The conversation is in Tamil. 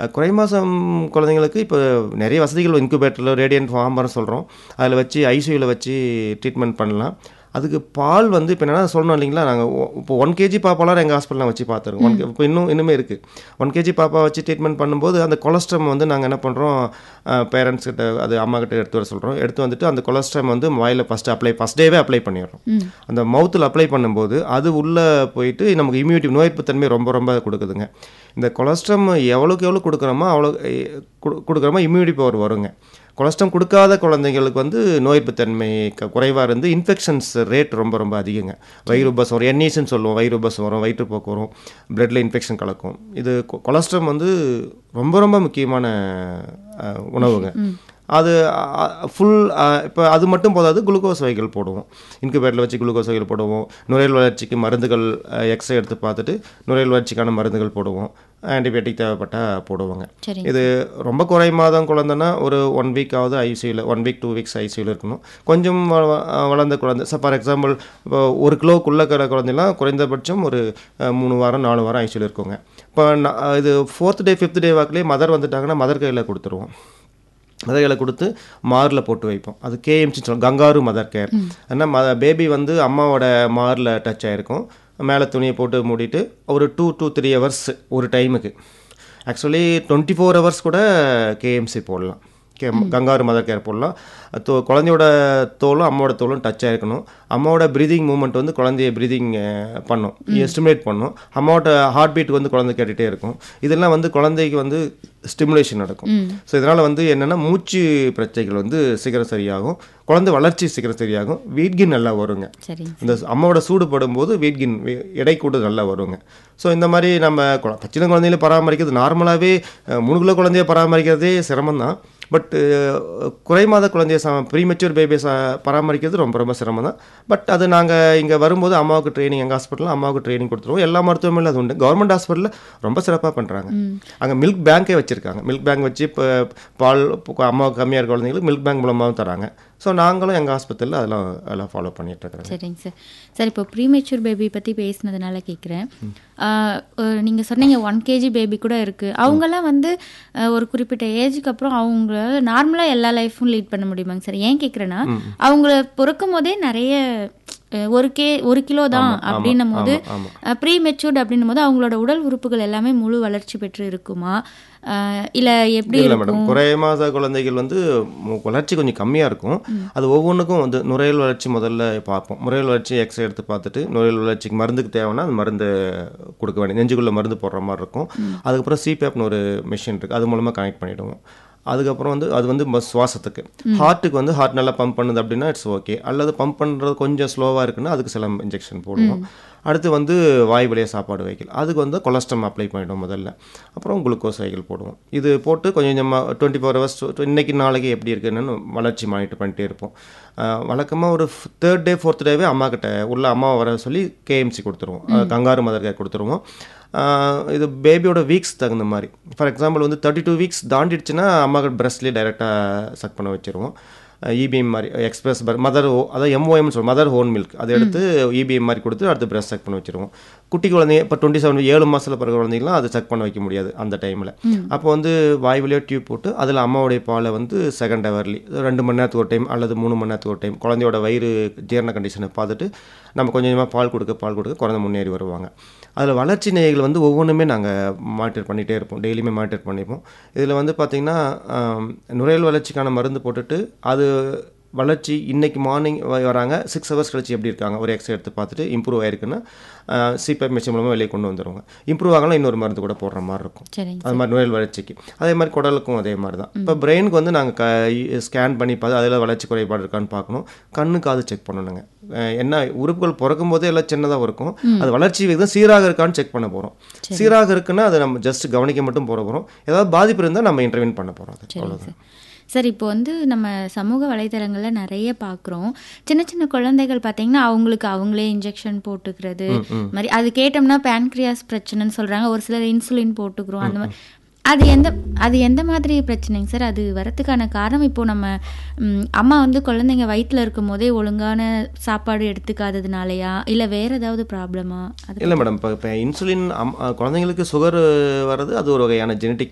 அஹ், குறை மாதம் குழந்தைங்களுக்கு இப்போ நிறைய வசதிகள் இன்குபேட்டரில் ரேடியன்ட் ஃபார்மர்னு சொல்கிறோம் அதில் வச்சு ஐசியூவில் வச்சு ட்ரீட்மெண்ட் பண்ணலாம் அதுக்கு பால் வந்து இப்போ என்னென்னா சொல்லணும் இல்லைங்களா நாங்கள் இப்போ ஒன் கேஜி பாப்பாலாம் எங்கள் ஹாஸ்பிட்டலில் வச்சு பார்த்துருக்கோம் ஒன் இப்போ இன்னும் இன்னுமே இருக்குது ஒன் கேஜி பாப்பா வச்சு ட்ரீட்மெண்ட் பண்ணும்போது அந்த கொலஸ்ட்ரம் வந்து நாங்கள் என்ன பண்ணுறோம் பேரண்ட்ஸ் கிட்ட அது அம்மா கிட்ட எடுத்து வர சொல்கிறோம் எடுத்து வந்துட்டு அந்த கொலஸ்ட்ரம் வந்து வாயில் ஃபஸ்ட்டு அப்ளை ஃபஸ்ட் டேவே அப்ளை பண்ணிடுறோம் அந்த மவுத்தில் அப்ளை பண்ணும்போது அது உள்ளே போயிட்டு நமக்கு இம்யூனிட்டி நோய்ப்பு தன்மை ரொம்ப ரொம்ப கொடுக்குதுங்க இந்த கொலஸ்ட்ரம் எவ்வளோக்கு எவ்வளோ கொடுக்குறோமோ அவ்வளோ கொடுக்குறோமோ இம்யூனிட்டி பவர் வருங்க கொலஸ்ட்ரம் கொடுக்காத குழந்தைங்களுக்கு வந்து நோய்ப்பு தன்மை குறைவாக இருந்து இன்ஃபெக்ஷன்ஸ் ரேட் ரொம்ப ரொம்ப அதிகங்க வயிறு உபஸ் வரும் என்இஸ்ன்னு சொல்லுவோம் வயிறு உபஸ் வரும் வயிற்றுப்போக்கு வரும் பிளட்டில் இன்ஃபெக்ஷன் கலக்கும் இது கொலஸ்ட்ரம் வந்து ரொம்ப ரொம்ப முக்கியமான அஹ், உணவுங்க அது ஃபுல் இப்போ அது மட்டும் போதாது குளுக்கோஸ் வகைகள் போடுவோம் இன்குபேட்டரில் வச்சு குளுக்கோஸ் வகைகள் போடுவோம் நுரையீரல் வளர்ச்சிக்கு மருந்துகள் எக்ஸ்ரே எடுத்து பார்த்துட்டு நுரையீரல் வளர்ச்சிக்கான மருந்துகள் போடுவோம் ஆன்டிபயோட்டிக் தேவைப்பட்டால் போடுவோங்க சரிங்க இது ரொம்ப குறை மாதம் குழந்தைன்னா ஒரு ஒன் வீக் ஆகுது ஐசியூவில் ஒன் வீக் டூ வீக்ஸ் ஐசியூவில் இருக்கணும் கொஞ்சம் வ- வ- வளர்ந்த குழந்தை சார் ஃபார் எக்ஸாம்பிள் இப்போ ஒரு கிலோக்குள்ளே இருக்கிற குழந்தைலாம் குறைந்தபட்சம் ஒரு அஹ், மூணு வாரம் நாலு வாரம் ஐசியூவில் இருக்குங்க இப்போ நான் இது ஃபோர்த் டே ஃபிஃப்த் டே வாக்கிலே மதர் வந்துட்டாங்கன்னா மதர் கையில் கொடுத்துருவோம் மதர் கையில் கொடுத்து மாரில் போட்டு வைப்போம் அது கேஎம்சி சொல்லுவோம் கங்காரு மதர் கேர் ஏன்னா ம பேபி வந்து அம்மாவோட மாரில் டச் ஆகிருக்கும் மேலே துணியை போட்டு மூடிட்டு ஒரு டூ டூ த்ரீ ஹவர்ஸ் ஒரு டைமுக்கு ஆக்சுவலி டுவெண்ட்டி ஃபோர் ஹவர்ஸ் கூட கேஎம்சி போடலாம் கே கங்காரு மதர் கேர் போடலாம் தோ குழந்தையோட தோலும் அம்மாவோட தோலும் டச் ஆகிருக்கணும் அம்மாவோட ப்ரீதிங் மூமெண்ட் வந்து குழந்தைய ப்ரீதிங் பண்ணும் ஸ்டிமுலேட் பண்ணும் அம்மாவோட ஹார்ட் பீட் வந்து குழந்தை கேட்டுகிட்டே இருக்கும் இதெல்லாம் வந்து குழந்தைக்கு வந்து ஸ்டிமுலேஷன் நடக்கும் ஸோ இதனால் வந்து என்னென்னா மூச்சு பிரச்சனைகள் வந்து சீக்கிரம் சரியாகும் குழந்தை வளர்ச்சி சீக்கிரம் சரியாகும் வெயிட் கெயின் நல்லா வருங்க சரிங்க இந்த அம்மாவோட சூடு படும்போது வெயிட் கெயின் எடை கூட நல்லா வருங்க ஸோ இந்த மாதிரி நம்ம குழ- சின்ன குழந்தையில பராமரிக்கிறது நார்மலாகவே மூணு கிலோ குழந்தைய பராமரிக்கிறதே சிரமம் தான் பட் குறை மாத குழந்தைய ச ப்ரீமெச்சூர் பேபியை ச பராமரிக்கிறது ரொம்ப ரொம்ப சிரமம் தான் பட் அது நாங்கள் இங்கே வரும்போது அம்மாவுக்கு ட்ரைனிங் எங்கள் ஹாஸ்பிட்டலில் அம்மாவுக்கு ட்ரைனிங் கொடுத்துருவோம் எல்லா மருத்துவமனையிலும் அது உண்டு கவர்மெண்ட் ஹாஸ்பிட்டலில் ரொம்ப சிறப்பாக பண்ணுறாங்க அங்கே மில்க் பேங்க்கே வச்சுருக்காங்க மில்க் பேங்க் வச்சு இப்போ பால் இப்போ அம்மாவுக்கு கம்மியாக இருக்க குழந்தைங்களுக்கு மில்க் பேங்க் மூலமாகவும் தராங்க ஸோ நாங்களும் எங்கள் ஹாஸ்பிட்டலில் அதெல்லாம் அதெல்லாம் ஃபாலோ பண்ணிட்டு இருக்கிறோங்க சரிங்க சார் சார் இப்போ ப்ரீமெச்சூர் பேபி பற்றி பேசினதுனால கேட்குறேன் நீங்கள் சொன்னீங்க ஒன் கேஜி பேபி கூட இருக்குது அவங்கெல்லாம் வந்து ஆஹ், ஒரு குறிப்பிட்ட ஏஜுக்கு அப்புறம் அவங்களால நார்மலாக எல்லா லைஃப்பும் லீட் பண்ண முடியுமாங்க சார் ஏன் கேட்குறேன்னா அவங்கள பிறக்கும் போதே நிறைய அஹ், ஒரு கே ஒரு கிலோ தான் அப்படின்னும் போது ப்ரீ மெச்சூர்ட் அப்படின்னும் போது அவங்களோட உடல் உறுப்புகள் எல்லாமே முழு வளர்ச்சி பெற்று இருக்குமா ஆஹ், இல்ல எப்படி இல்லை இருக்கும் மேடம் குறை மாத குழந்தைகள் வந்து மு- வளர்ச்சி கொஞ்சம் கம்மியாக இருக்கும் அது ஒவ்வொன்றுக்கும் வந்து நுரையீரல் வளர்ச்சி முதல்ல பார்ப்போம் நுரையீரல் வளர்ச்சி எக்ஸ்ரே எடுத்து பார்த்துட்டு நுரையீரல் வளர்ச்சிக்கு மருந்துக்கு தேவைன்னா அந்த மருந்து கொடுக்க வேண்டிய நெஞ்சுக்குள்ளே மருந்து போடுற மாதிரி இருக்கும் அதுக்கப்புறம் சிபேப்னு ஒரு மிஷின் இருக்குது அது மூலமாக கனெக்ட் பண்ணிவிடுவோம் அதுக்கப்புறம் வந்து அது வந்து ம- சுவாசத்துக்கு ஹார்ட்டுக்கு வந்து ஹார்ட் நல்லா பம்ப் பண்ணுது அப்படின்னா இட்ஸ் ஓகே அல்லது பம்ப் பண்ணுறது கொஞ்சம் ஸ்லோவாக இருக்குன்னா அதுக்கு சில இன்ஜெக்ஷன் போடுவோம் அடுத்து வந்து வாய் வழியாக சாப்பாடு வைக்கல் அதுக்கு வந்து கொலஸ்ட்ரம் அப்ளை பண்ணிவிடுவோம் முதல்ல அப்புறம் குளுக்கோஸ் வைக்கல் போடுவோம் இது போட்டு கொஞ்சம் கொஞ்சமாக டுவெண்ட்டி ஃபோர் ஹவர்ஸ் இன்னைக்கு நாளைக்கு எப்படி இருக்குன்னு வளர்ச்சி மானிட்டர் பண்ணிட்டே இருப்போம் வழக்கமாக ஒரு தேர்ட் டே ஃபோர்த் டேவே அம்மா கிட்ட உள்ள அம்மாவை வர சொல்லி கேஎம்சி கொடுத்துருவோம் அஹ், கங்காரு மதர் கேர் கொடுத்துருவோம் ஆஹ் இது பேபியோட வீக்ஸ் தகுந்த மாதிரி ஃபார் எக்ஸாம்பிள் வந்து தேர்ட்டி டூ வீக்ஸ் தாண்டிடுச்சுன்னா அம்மாக்கு பிரஸ்ட்லேயே டைரெக்டாக சக் பண்ண வச்சிருவோம் இபிஎம் மாதிரி எக்ஸ்பிரஸ் மதர் அதாவது எம்ஓஎம்னு சொல்லுவோம் மதர் ஹோன் மில்க் அதை எடுத்து இபிஎம் மாதிரி கொடுத்து அடுத்து பிரஸ்ட் செக் பண்ண வச்சிருவோம் குட்டி குழந்தைங்க இப்போ டுவெண்ட்டி செவன் ஏழு மாதத்தில் பிறகு குழந்தைங்களாம் அது செக் பண்ண வைக்க முடியாது அந்த டைமில் அப்போ வந்து வாய் வழியாக டியூப் போட்டு அதில் அம்மாவுடைய பாலை வந்து செகண்ட் ஹவர்லி ரெண்டு மணி நேரத்துக்கு ஒரு டைம் அல்லது மூணு மணி நேரத்துக்கு ஒரு டைம் குழந்தையோட வயிறு ஜீரண கண்டிஷனை பார்த்துட்டு நம்ம கொஞ்சம் கொஞ்சமாக பால் கொடுக்க பால் கொடுக்க குழந்தை முன்னேறி வருவாங்க அதில் வளர்ச்சி நிலைகள் வந்து ஒவ்வொன்றுமே நாங்கள் மானிட்டர் பண்ணிகிட்டே இருப்போம் டெய்லியுமே மானிட்டர் பண்ணிப்போம் இதில் வந்து பார்த்திங்கன்னா ஆம், நுரையீரல் வளர்ச்சிக்கான மருந்து போட்டுட்டு அது வளர்ச்சி இன்னைக்கு மார்னிங் வராங்க சிக்ஸ் ஹவர்ஸ் கழிச்சு எப்படி இருக்காங்க ஒரு எக்ஸ்ரே எடுத்து பார்த்துட்டு இம்ப்ரூவ் ஆயிருக்குன்னா சிபேப் மிஷின் மூலமாக வெளியே கொண்டு வந்துருவாங்க இம்ப்ரூவ் ஆகலாம் இன்னொரு மருந்து கூட போடுற மாதிரி இருக்கும் சரிங்க அது மாதிரி நுரையீரல் வளர்ச்சிக்கு அதே மாதிரி குடலுக்கும் அதே மாதிரி தான் இப்போ பிரெயினுக்கு வந்து நாங்கள் க ஸ்கேன் பண்ணி பார்த்து அதில் வளர்ச்சி குறைபாடு இருக்கான்னு பார்க்கணும் கண்ணு காது செக் பண்ணணுங்க அஹ் என்ன உறுப்புகள் பிறக்கும் போதே எல்லாம் சின்னதாக இருக்கும் அது வளர்ச்சி விகிதம் சீராக இருக்கான்னு செக் பண்ண போகிறோம் சீராக இருக்குன்னா அதை நம்ம ஜஸ்ட் கவனிக்க மட்டும் போற போகிறோம் ஏதாவது பாதிப்பு இருந்தால் நம்ம இன்டர்வியூன் பண்ண போகிறோம் அது சரிங்க அவ்வளோதான் சார் சார் இப்போ வந்து நம்ம சமூக வலைதளங்களில் நிறைய பார்க்குறோம் சின்ன சின்ன குழந்தைகள் பார்த்தீங்கன்னா அவங்களுக்கு அவங்களே இன்ஜெக்ஷன் போட்டுக்கிறது மாதிரி அது கேட்டோம்னா பேன்க்ரியாஸ் பிரச்சனைன்னு சொல்கிறாங்க ஒரு சிலர் இன்சுலின் போட்டுக்கிறோம் அந்த மாதிரி அது எந்த அது எந்த மாதிரி பிரச்சனைங்க சார் அது வரத்துக்கான காரணம் இப்போ நம்ம ம், அம்மா வந்து குழந்தைங்க வயிற்றில் இருக்கும் போதே ஒழுங்கான சாப்பாடு எடுத்துக்காததுனாலயா இல்லை வேற ஏதாவது ப்ராப்ளமா அது இல்லை மேடம் இப்போ இப்போ இன்சுலின் அம் குழந்தைங்களுக்கு சுகர் வர்றது அது ஒரு வகையான ஜெனட்டிக்